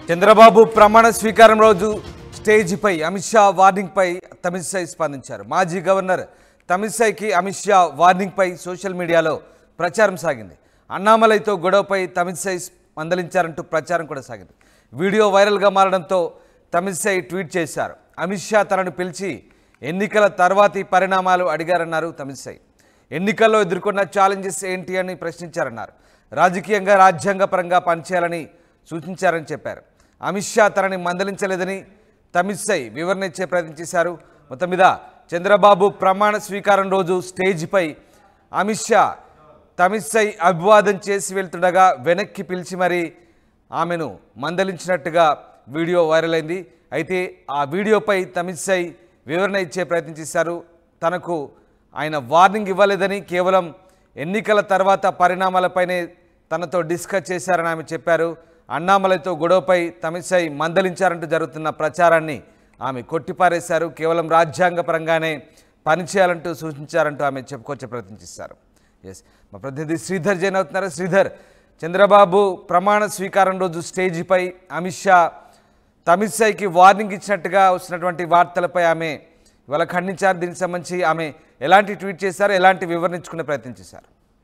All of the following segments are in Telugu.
చంద్రబాబు ప్రమాణ స్వీకారం రోజు స్టేజిపై అమిత్ షా వార్నింగ్పై తమిళసై స్పందించారు మాజీ గవర్నర్ తమిళసైకి అమిత్ షా వార్నింగ్పై సోషల్ మీడియాలో ప్రచారం సాగింది అన్నామలైతో గొడవపై తమిళసై మందలించారంటూ ప్రచారం కూడా సాగింది వీడియో వైరల్గా మారడంతో తమిళసై ట్వీట్ చేశారు అమిత్ షా తనను పిలిచి ఎన్నికల తర్వాతి పరిణామాలు అడిగారన్నారు తమిళసై ఎన్నికల్లో ఎదుర్కొన్న ఛాలెంజెస్ ఏంటి అని ప్రశ్నించారన్నారు రాజకీయంగా రాజ్యాంగపరంగా పనిచేయాలని సూచించారని చెప్పారు అమిత్ షా తనని మందలించలేదని తమిళసై వివరణ ఇచ్చే ప్రయత్నం చేశారు మొత్తం మీద చంద్రబాబు ప్రమాణ స్వీకారం రోజు స్టేజ్పై అమిత్ షా తమిళసై అభివాదం చేసి వెళ్తుండగా వెనక్కి పిలిచి మరీ ఆమెను మందలించినట్టుగా వీడియో వైరల్ అయింది అయితే ఆ వీడియోపై తమిళసై వివరణ ఇచ్చే ప్రయత్నం చేశారు తనకు ఆయన వార్నింగ్ ఇవ్వలేదని కేవలం ఎన్నికల తర్వాత పరిణామాలపైనే తనతో డిస్కస్ చేశారని ఆమె చెప్పారు అన్నామలైతో గొడవపై తమిళసై మందలించారంటూ జరుగుతున్న ప్రచారాన్ని ఆమె కొట్టిపారేశారు కేవలం రాజ్యాంగపరంగానే పనిచేయాలంటూ సూచించారంటూ ఆమె చెప్పుకొచ్చే ప్రయత్నం చేశారు ఎస్ మా ప్రతినిధి శ్రీధర్ జైన్ అవుతున్నారు శ్రీధర్ చంద్రబాబు ప్రమాణ స్వీకారం రోజు స్టేజిపై అమిత్ షా తమిళసైకి వార్నింగ్ ఇచ్చినట్టుగా వస్తున్నటువంటి వార్తలపై ఆమె ఇవాళ ఖండించారు దీనికి సంబంధించి ఆమె ఎలాంటి ట్వీట్ చేశారు ఎలాంటి వివరించుకునే ప్రయత్నం చేశారు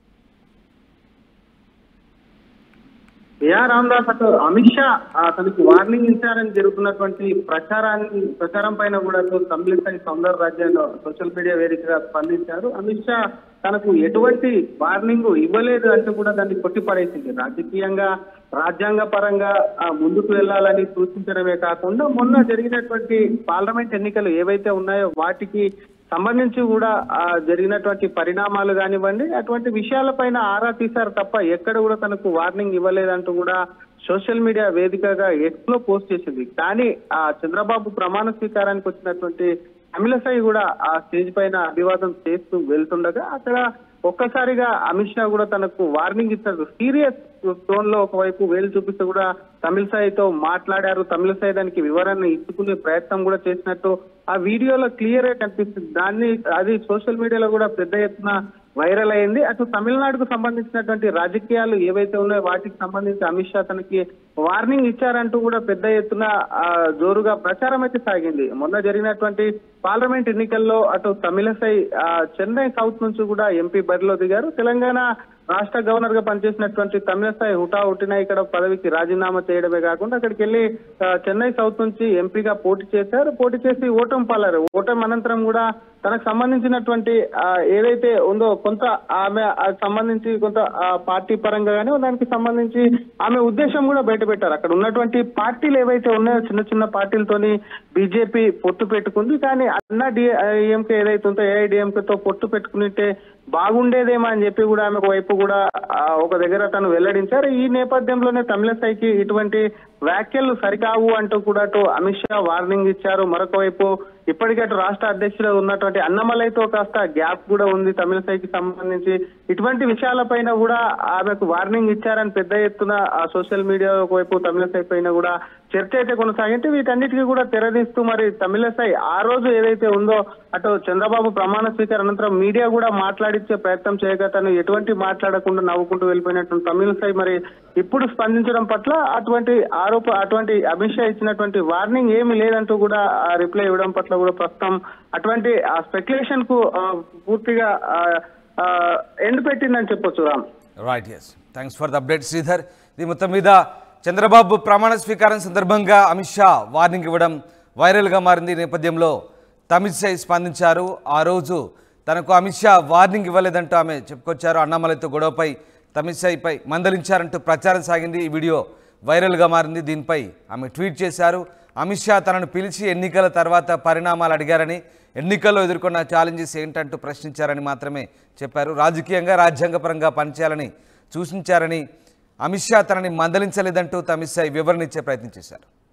బిఆర్ రామదాస్ అటు అమిత్ షా ఆ, తనకి వార్నింగ్ ఇచ్చారని జరుగుతున్నటువంటి ప్రచారాన్ని ప్రచారం పైన కూడా తమిళసై సౌందర రాజ్యాల్లో సోషల్ మీడియా వేదికగా స్పందించారు అమిత్ షా తనకు ఎటువంటి వార్నింగ్ ఇవ్వలేదు అంటూ కూడా దాన్ని కొట్టిపడేసింది రాజకీయంగా రాజ్యాంగ పరంగా ఆ, ముందుకు వెళ్లాలని సూచించడమే కాకుండా మొన్న జరిగినటువంటి పార్లమెంట్ ఎన్నికలు ఏవైతే ఉన్నాయో వాటికి సంబంధించి కూడా ఆ, జరిగినటువంటి పరిణామాలు కానివ్వండి అటువంటి విషయాలపైన ఆరా తీశారు తప్ప ఎక్కడ కూడా తనకు వార్నింగ్ ఇవ్వలేదంటూ కూడా సోషల్ మీడియా వేదికగా ఎక్స్ లో పోస్ట్ చేసింది కానీ ఆ చంద్రబాబు ప్రమాణ స్వీకారానికి వచ్చినటువంటి తమిళసై కూడా ఆ స్టేజ్ పైన అభివాదం చేస్తూ వెళ్తుండగా అక్కడ ఒక్కసారిగా అమిత్ షా కూడా తనకు వార్నింగ్ ఇచ్చారు సీరియస్ టోన్ లో ఒకవైపు వేలు చూపిస్తూ కూడా తమిళసాయితో మాట్లాడారు తమిళసాయి దానికి వివరణ ఇచ్చుకునే ప్రయత్నం కూడా చేసినట్టు ఆ వీడియోలో క్లియర్ గా కనిపిస్తుంది దాన్ని అది సోషల్ మీడియాలో కూడా పెద్ద ఎత్తున వైరల్ అయింది అటు తమిళనాడుకు సంబంధించినటువంటి రాజకీయాలు ఏవైతే ఉన్నాయో వాటికి సంబంధించి అమిత్ షా తనకి వార్నింగ్ ఇచ్చారంటూ కూడా పెద్ద ఎత్తున ఆ, జోరుగా ప్రచారం అయితే సాగింది మొన్న జరిగినటువంటి పార్లమెంట్ ఎన్నికల్లో అటు తమిళసై ఆ, చెన్నై సౌత్ నుంచి కూడా ఎంపీ బరిలో దిగారు తెలంగాణ రాష్ట్ర గవర్నర్ గా పనిచేసినటువంటి తమిళసాయి హుటా హుటిన ఇక్కడ పదవికి రాజీనామా చేయడమే కాకుండా అక్కడికి వెళ్ళి ఆ, చెన్నై సౌత్ నుంచి ఎంపీగా పోటీ చేశారు పోటీ చేసి ఓటమి పాలారు ఓటమి అనంతరం కూడా తనకు సంబంధించినటువంటి ఆ, ఏదైతే ఉందో కొంత ఆమె ఆ సంబంధించి కొంత ఆ, పార్టీ పరంగా కానీ దానికి సంబంధించి ఆమె ఉద్దేశం కూడా బయట పెట్టారు అక్కడ ఉన్నటువంటి పార్టీలు ఏవైతే ఉన్నాయో చిన్న చిన్న పార్టీలతోని బీజేపీ పొత్తు పెట్టుకుంది కానీ అన్నా డిఎంకే ఏదైతే ఉందో ఏఐడిఎంకే తో పొత్తు పెట్టుకుంటే బాగుండేదేమో అని చెప్పి కూడా ఆమె వైపు కూడా ఆ, ఒక దగ్గర తను వెల్లడించారు ఈ నేపథ్యంలోనే తమిళసైకి ఇటువంటి వ్యాఖ్యలు సరికావు అంటూ కూడా అటు అమిత్ షా వార్నింగ్ ఇచ్చారు మరొక వైపు ఇప్పటికే అటు రాష్ట్ర అధ్యక్షుడు ఉన్నటువంటి అన్నమలైతో కాస్త గ్యాప్ కూడా ఉంది తమిళసైకి సంబంధించి ఇటువంటి విషయాలపైన కూడా ఆమెకు వార్నింగ్ ఇచ్చారని పెద్ద ఎత్తున ఆ సోషల్ మీడియా వైపు తమిళసై పైన కూడా చర్చ అయితే కొనసాగింటే వీటన్నిటికీ కూడా తెరదీస్తూ మరి తమిళసై ఆ రోజు ఏదైతే ఉందో అటు చంద్రబాబు ప్రమాణ స్వీకారం అనంతరం మీడియా కూడా మాట్లాడించే ప్రయత్నం చేయగా తను ఎటువంటి మాట్లాడకుండా నవ్వుకుంటూ వెళ్ళిపోయినటువంటి తమిళసై మరి ఇప్పుడు స్పందించడం పట్ల అటువంటి ఆరోప అటువంటి అమిత్ షా ఇచ్చినటువంటి వార్నింగ్ ఏమీ లేదంటూ కూడా రిప్లై ఇవ్వడం పట్ల కూడా ప్రస్తుతం అటువంటి ఆ స్పెక్యులేషన్ కు ఆ, పూర్తిగా ఎండ్ పెట్టిందని చెప్పొచ్చు Ram right yes thanks for the update Sridhar ఇది మొత్తం మీద చంద్రబాబు ప్రమాణ స్వీకారం సందర్భంగా అమిత్ షా వార్నింగ్ ఇవ్వడం వైరల్గా మారింది ఈ నేపథ్యంలో తమిళసై స్పందించారు ఆ రోజు తనకు అమిత్ షా వార్నింగ్ ఇవ్వలేదంటూ ఆమె చెప్పుకొచ్చారు అన్నామలైతో గొడవపై తమిళసైపై మందలించారంటూ ప్రచారం సాగింది ఈ వీడియో వైరల్గా మారింది దీనిపై ఆమె ట్వీట్ చేశారు అమిత్ షా తనను పిలిచి ఎన్నికల తర్వాత పరిణామాలు అడిగారని ఎన్నికల్లో ఎదుర్కొన్న ఛాలెంజెస్ ఏంటంటూ ప్రశ్నించారని మాత్రమే చెప్పారు రాజకీయంగా రాజ్యాంగపరంగా పనిచేయాలని సూచించారని అమిత్ షా తనని మందలించలేదంటూ తమిళసై వివరణ ఇచ్చే ప్రయత్నం చేశారు